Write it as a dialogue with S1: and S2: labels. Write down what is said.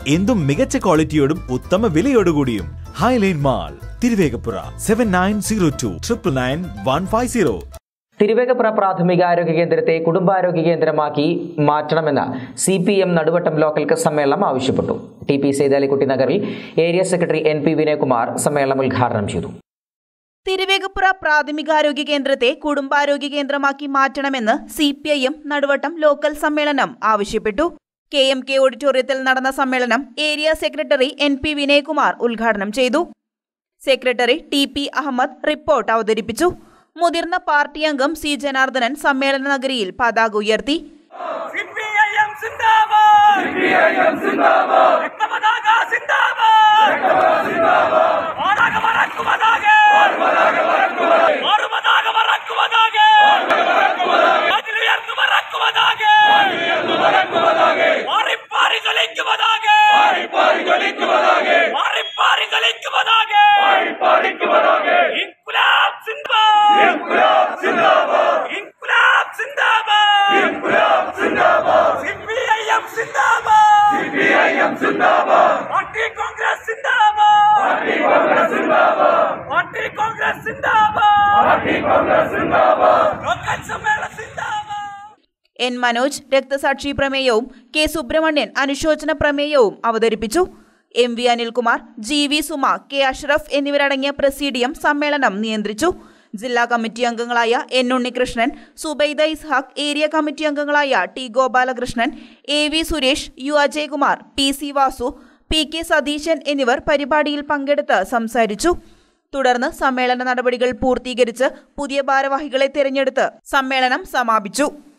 S1: എന്തും മികച്ച ക്വാളിറ്റിയോടും ഉത്തമ വിലയോടുകൂടിയും Highline mall Thiruvegappura seven nine zero two triple nine one five zero
S2: Thiruvegappura പ്രാഥമികാരോഗ്യ കേന്ദ്രത്തെ കുടുംബാരോഗ്യ കേന്ദ്രമാക്കി മാറ്റണമെന്ന് C P M Naduvattom local സമ്മേളനം ആവശ്യപ്പെട്ടു ടി പി സൈതാലിക്കുട്ടി നഗറിൽ area secretary N P Vinayakumar സമ്മേളനം ഉദ്ഘാടനം ചെയ്തു
S3: തിരുവേഗപ്പുറ പ്രാഥമികാരോഗ്യ കേന്ദ്രത്തെ കുടുംബാരോഗ്യ കേന്ദ്രമാക്കി മാറ്റണമെന്ന് C P I M Naduvattom local സമ്മേളനം ആവശ്യപ്പെട്ടു കെ എം കെ ഓഡിറ്റോറിയത്തിൽ നടന്ന സമ്മേളനം area secretary N P Vinayakumar ഉദ്ഘാടനം ചെയ്തു secretary T P Ahammed report അവതരിപ്പിച്ചു മുതിർന്ന പാർട്ടി അംഗം സി ജനാർദ്ദനൻ സമ്മേളന നഗരിയിൽ പതാക ഉയർത്തി
S4: സിപിഐഎം സിന്ദാബാദ് സിപിഐഎം സിന്ദാബാദ് രക്തപതാക സിന്ദാബാദ് രക്തപതാക സിന്ദാബാദ് പതാക പറക്കുമതാകെ പതാക പറക്കുമതാകെ പതാക പറക്കുമതാകെ അതിലുയർന്നു പറക്കുമതാകെ അതിലുയർന്നു പറക്കുമതാകെ പാറിപ്പാറി കളിക്കുമതാകെ പാറിപ്പാറി കളിക്കുമതാകെ പാറിപ്പാറി കളിക്കുമതാകെ പാറിപ്പാറി കളിക്കുമതാകെ ഇൻകുലാബ് സിന്ദാബാദ് ഇൻകുലാബ് സിന്ദാബാദ് ഇൻകുലാബ് സിന്ദാബാദ് ഇൻകുലാബ് സിന്ദാബാദ് സിപിഐഎം സിന്ദാബാദ് സിപിഐഎം സിന്ദാബാദ് പാർട്ടി കോൺഗ്രസ് സിന്ദാബാദ് പാർട്ടി കോൺഗ്രസ് സിന്ദാബാദ് പാർട്ടി കോൺഗ്രസ് സിന്ദാബാദ് പാർട്ടി കോൺഗ്രസ് സിന്ദാബാദ് ലോക്കൽ സമ്മേളനം സിന്ദാബാദ്
S3: എൻ മനോജ് രക്തസാക്ഷി പ്രമേയവും കെ സുബ്രഹ്മണ്യൻ അനുശോചന പ്രമേയവും അവതരിപ്പിച്ചു M V Anilkumar G V Suma K Ashraf എന്നിവരടങ്ങിയ പ്രസീഡിയം സമ്മേളനം നിയന്ത്രിച്ചു ജില്ലാ കമ്മിറ്റി അംഗങ്ങളായ N Unnikrishnan Subaida Ishaq area committee അംഗങ്ങളായ T Gopalakrishnan A V Suresh U Ajaykumar P C Vasu P K Satheesan എന്നിവർ പരിപാടിയിൽ പങ്കെടുത്ത് സംസാരിച്ചു തുടർന്ന് സമ്മേളന നടപടികൾ പൂർത്തീകരിച്ച് പുതിയ ഭാരവാഹികളെ തിരഞ്ഞെടുത്ത് സമ്മേളനം സമാപിച്ചു